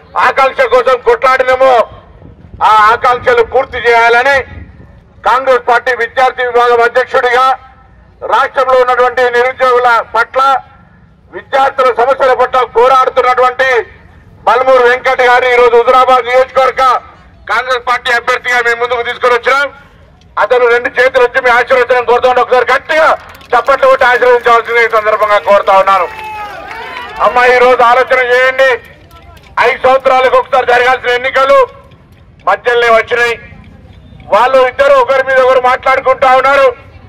ఆకాంక్ష కోసం కొట్లాడినమో ఆ ఆకాంక్షలు పూర్తి చేయాలని కాంగ్రెస్ పార్టీ విద్యార్థి విభాగం అధ్యక్షుడిగా రాష్ట్రంలో ఉన్నటువంటి నిరుద్యోగుల పట్ల విద్యార్థుల సమస్యల పట్ల పోరాడుతున్నటువంటి బల్మూరు వెంకట్ గారు ఈ రోజు హుజురాబాద్ నియోజకవర్గ కాంగ్రెస్ పార్టీ అభ్యర్థిగా మేము ముందుకు తీసుకొని వచ్చినాం అతను రెండు చేతులు వచ్చి మీ ఆశీర్వచనం కోరుతాను ఒకసారి గట్టిగా చప్పట్లు కొట్టి ఆశీర్వదించవలసింది ఈ సందర్భంగా కోరుతా ఉన్నాను అమ్మ ఈ రోజు ఆలోచన చేయండి ఐదు సంవత్సరాలకు ఒకసారి జరగాల్సిన ఎన్నికలు మధ్యలోనే వచ్చినాయి వాళ్ళు ఇద్దరు ఒకరి మీద ఒకరు మాట్లాడుకుంటా ఉన్నారు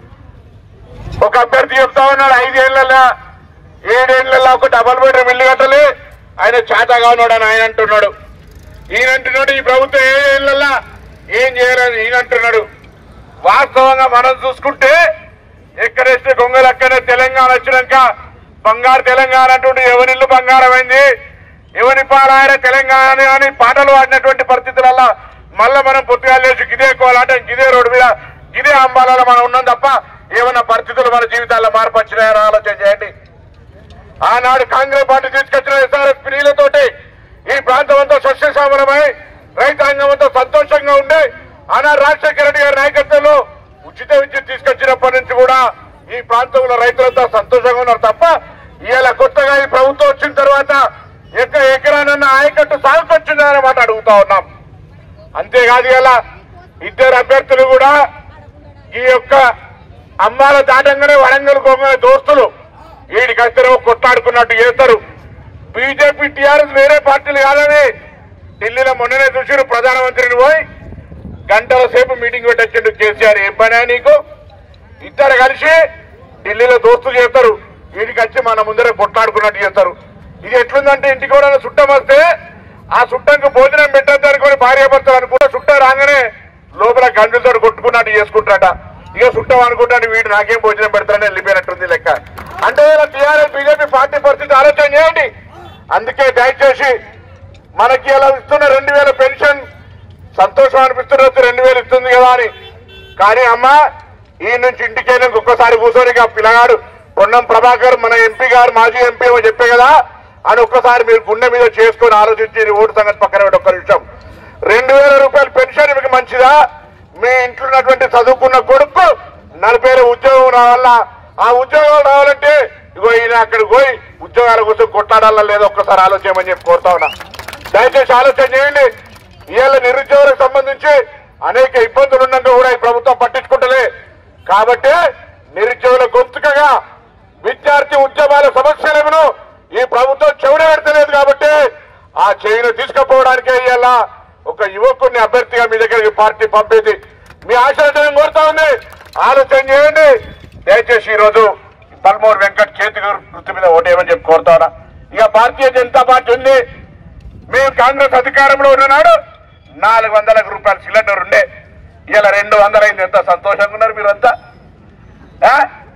ఒక అభ్యర్థి చెప్తా ఉన్నాడు ఐదేళ్లలో ఏడేళ్లలో ఒక డబల్ బెడ్రూమ్ ఇల్లు కట్టలే ఆయన చేతగా ఉన్నాడు అని ఆయన అంటున్నాడు ఈయన అంటున్నాడు ఈ ప్రభుత్వం ఏడేళ్లలో ఏం చేయలేదు ఈయన అంటున్నాడు వాస్తవంగా మనం చూసుకుంటే ఎక్కడేస్తే గొంగలక్కనే తెలంగాణ వచ్చినాక బంగారు తెలంగాణ అంటుంటే ఎవరిల్లు బంగారం అయింది ఎవరి పాలాయన తెలంగాణ అని పాటలు పాడినటువంటి పరిస్థితులలో మళ్ళా మనం పొద్దుగా లేచి గిదే కోలాట గిదే రోడ్డు మీద గిదే అంబాలలో మనం ఉన్నాం తప్ప ఏమన్నా పరిస్థితులు మన జీవితాల్లో మార్పు వచ్చినాయని ఆలోచన చేయండి ఆనాడు కాంగ్రెస్ పార్టీ తీసుకొచ్చిన ఎస్ఆర్ఎస్ పిల్లలతోటి ఈ ప్రాంతం అంతా సస్యశ్యామలమై రైతాంగం అంతా సంతోషంగా ఉండి ఆనాడు రాజశేఖర రెడ్డి గారి నాయకత్వంలో ఉచిత విద్యుత్ తీసుకొచ్చినప్పటి నుంచి కూడా ఈ ప్రాంతంలో రైతులంతా సంతోషంగా ఉన్నారు తప్ప ఇవాళ కొత్తగా ఈ ప్రభుత్వం వచ్చిన తర్వాత ఎక్క ఎకరానన్న ఆయకట్టు సాగుకొచ్చిందనే మాట అడుగుతా ఉన్నాం అంతేకాదు ఇలా ఇద్దరు అభ్యర్థులు కూడా ఈ యొక్క అమ్మాల దాటంగానే వరంగల్ గొంగ దోస్తులు వీడికి వస్తేనేమో కొట్లాడుకున్నట్టు చేస్తారు బీజేపీ టీఆర్ఎస్ వేరే పార్టీలు కాదని ఢిల్లీలో మొన్ననే చూసారు ప్రధానమంత్రిని పోయి గంటల సేపు మీటింగ్ పెట్టొచ్చిండు కేసీఆర్ ఏం పనా నీకు ఇద్దరు కలిసి ఢిల్లీలో దోస్తులు చేస్తారు వీడికి వచ్చి మన ముందర కొట్లాడుకున్నట్టు చేస్తారు ఇది ఎట్లుందంటే ఇంటికి కూడా చుట్టం వస్తే ఆ చుట్టంకు భోజనం పెట్టద్దు అనుకుని భార్య భర్తలు అనుకుంటే చుట్టం రాగానే లోపల గంజులతో కొట్టుకున్నట్టు చేసుకుంటారట ఇక చుట్టం అనుకుంటాను వీడు నాకేం భోజనం పెడతారని వెళ్ళిపోయినట్టుంది లెక్క అంటే టీఆర్ఎస్ బీజేపీ పార్టీ పరిస్థితి ఆలోచన చేయండి అందుకే దయచేసి మనకి ఇలా ఇస్తున్న రెండు వేల పెన్షన్ సంతోషం అనిపిస్తున్నట్టు రెండు వేలు ఇస్తుంది కదా అని కానీ అమ్మ ఈ నుంచి ఇంటికి వెళ్ళి ఒక్కసారి కూర్చొని ఇక పిల్లగాడు పొన్నం ప్రభాకర్ మన ఎంపీ గారు మాజీ ఎంపీ ఏమో చెప్పే కదా అని ఒక్కసారి మీరు గుండె మీద చేసుకొని ఆలోచించి ఈ ఓటు సంగతి పక్కన పెట్టి ఒక్క నిమిషం రెండు వేల రూపాయల పెన్షన్ మీకు మంచిదా మీ ఇంట్లో ఉన్నటువంటి చదువుకున్న కొడుకు నలభై వేల ఉద్యోగం రావాలా ఆ ఉద్యోగం రావాలంటే ఇగో ఈయన అక్కడికి పోయి ఉద్యోగాల కోసం కొట్లాడాలా లేదో ఒక్కసారి ఆలోచించమని చెప్పి కోరుతా ఉన్నా దయచేసి ఆలోచన చేయండి ఇవాళ నిరుద్యోగులకు సంబంధించి అనేక ఇబ్బందులు ఉన్నాక కూడా ఈ ప్రభుత్వం పట్టించుకుంటలే కాబట్టి నిరుద్యోగుల గొంతుకగా విద్యార్థి ఉద్యమాల సమస్యలను ఈ ప్రభుత్వం చెవిన పెడతలేదు కాబట్టి ఆ చెవిని తీసుకుపోవడానికే ఇవాళ ఒక యువకుడిని అభ్యర్థిగా మీ దగ్గరికి పార్టీ పంపేది మీ ఆశీర్వదనం కోరుతా ఉంది ఆలోచన చేయండి దయచేసి ఈ రోజు పల్మూరు వెంకట్ చేతి గుర్తు మీద ఓటేయమని చెప్పి కోరుతా ఉన్నా ఇక భారతీయ జనతా పార్టీ ఉంది మేము కాంగ్రెస్ అధికారంలో ఉన్ననాడు నాలుగు వందల రూపాయల సిలిండర్ ఉండే ఇలా రెండు వందలు అయింది ఎంత సంతోషంగా ఉన్నారు మీరంతా ఆ?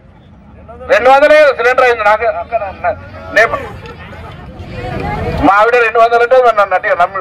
రెండు వందలే సిలిండర్ అయింది నాకు అక్కడ అన్న- నేను మా ఆవిడ రెండు వందలు అంటే మరి నన్ను అట్టిగా నమ్మి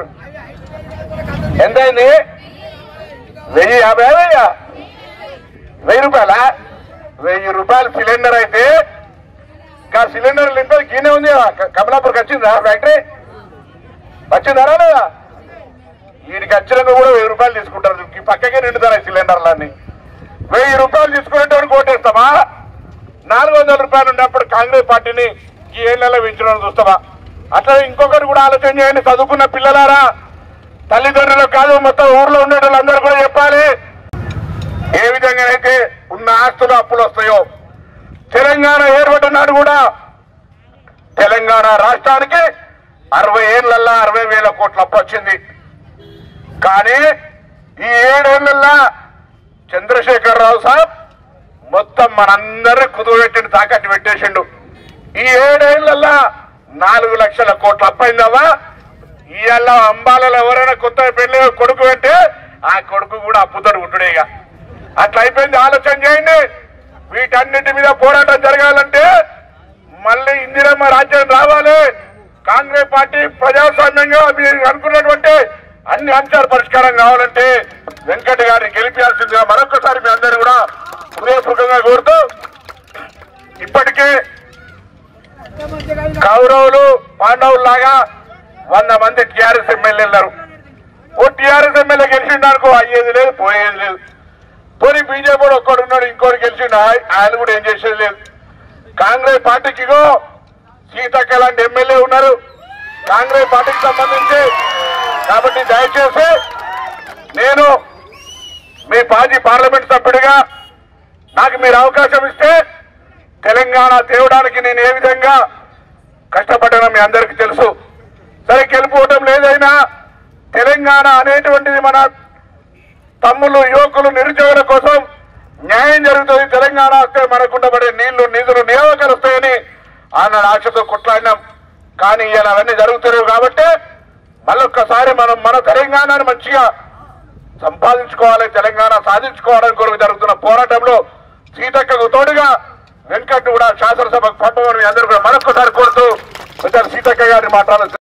ఎంత అయింది వెయ్యి యాభై వెయ్యా వెయ్యి రూపాయలా వెయ్యి రూపాయలు సిలిండర్ అయితే ఇంకా సిలిండర్ నింపేది కీనే ఉంది క- కమలాపూర్కి వచ్చిందా ఫ్యాక్టరీ వచ్చిందారా లేదా వీడికి వచ్చినాక కూడా వెయ్యి రూపాయలు తీసుకుంటారు ఈ పక్కకే నిండుతారా ఈ సిలిండర్లన్నీ వెయ్యి రూపాయలు తీసుకునేటోడు కోటేస్తామా నాలుగు వందల రూపాయలు ఉన్నప్పుడు కాంగ్రెస్ పార్టీని ఈ ఏళ్ళలో పెంచడం చూస్తామా అట్లా ఇంకొకరు కూడా ఆలోచన చేయండి చదువుకున్న పిల్లలారా తల్లిదండ్రులు కాదు మొత్తం ఊర్లో ఉండే వాళ్ళందరూ కూడా చెప్పాలి ఏ విధంగా అయితే ఉన్న ఆస్తులు అప్పులు వస్తాయో తెలంగాణ ఏర్పడిన నాడు కూడా తెలంగాణ రాష్ట్రానికి అరవై ఏళ్ళల్లా అరవై వేల కోట్ల అప్పు వచ్చింది కానీ ఈ ఏడేళ్లల్లా చంద్రశేఖరరావు సాబ్ మొత్తం మనందరినీ కుదువెట్టిన తాకట్టు పెట్టేసిండు ఈ ఏడేళ్లల్లా నాలుగు లక్షల కోట్ల అప్పైందవా ఇవాళ అంబాలలో ఎవరైనా కొత్త పెళ్లి కొడుకు అంటే ఆ కొడుకు కూడా అప్పుతో ఉంటుడే ఇక అట్లా అయిపోయింది ఆలోచన చేయండి వీటన్నిటి మీద పోరాటం జరగాలంటే మళ్ళీ ఇందిరమ్మ రాజ్యం రావాలి కాంగ్రెస్ పార్టీ ప్రజాస్వామ్యంగా మీరు అనుకున్నటువంటి అన్ని అంశాలు పరిష్కారం కావాలంటే వెంకట గారిని గెలిపించాల్సిందిగా మరొకసారి మీ అందరూ కూడా హృదయపూర్వకంగా కోరుతూ ఇప్పటికే కౌరవులు పాండవులు లాగా వంద మంది టీఆర్ఎస్ ఎమ్మెల్యేలు ఓ టీఆర్ఎస్ ఎమ్మెల్యే గెలిచిండు అనుకో అయ్యేది లేదు పోయేది లేదు పోనీ బీజేపీ ఒక్కడు ఉన్నాడు ఇంకోటి గెలిచిండు ఆయ- ఆయన కూడా ఏం చేసేది లేదు కాంగ్రెస్ పార్టీకిగో సీతక్క లాంటి ఎమ్మెల్యే ఉన్నారు కాంగ్రెస్ పార్టీకి సంబంధించి కాబట్టి దయచేసి నేను మీ పార్టీ పార్లమెంట్ సభ్యుడిగా నాకు మీరు అవకాశం ఇస్తే తెలంగాణ తేవడానికి నేను ఏ విధంగా కష్టపడ్డానో మీ అందరికీ తెలుసు సరే గెలుపోవటం లేదైనా తెలంగాణ అనేటువంటిది మన తమ్ముళ్ళు యువకులు నిరుద్యోగుల కోసం న్యాయం జరుగుతుంది తెలంగాణ వస్తే మనకుండబడే నీళ్లు నిధులు నియామకాలు వస్తాయని ఆనాడు ఆశతో కొట్లాడినాం కానీ ఇలా అవన్నీ జరుగుతున్నాయి కాబట్టి మళ్ళొక్కసారి మనం మన తెలంగాణను మంచిగా సంపాదించుకోవాలి తెలంగాణ సాధించుకోవడానికి కొరకు జరుగుతున్న పోరాటంలో సీతక్కకు తోడుగా వెంకట్ కూడా శాసనసభకు పంపమని మీ అందరూ కూడా మరొకసారి కోరుతూ కొంచెం సీతక్క గారిని మాట్లాడాలి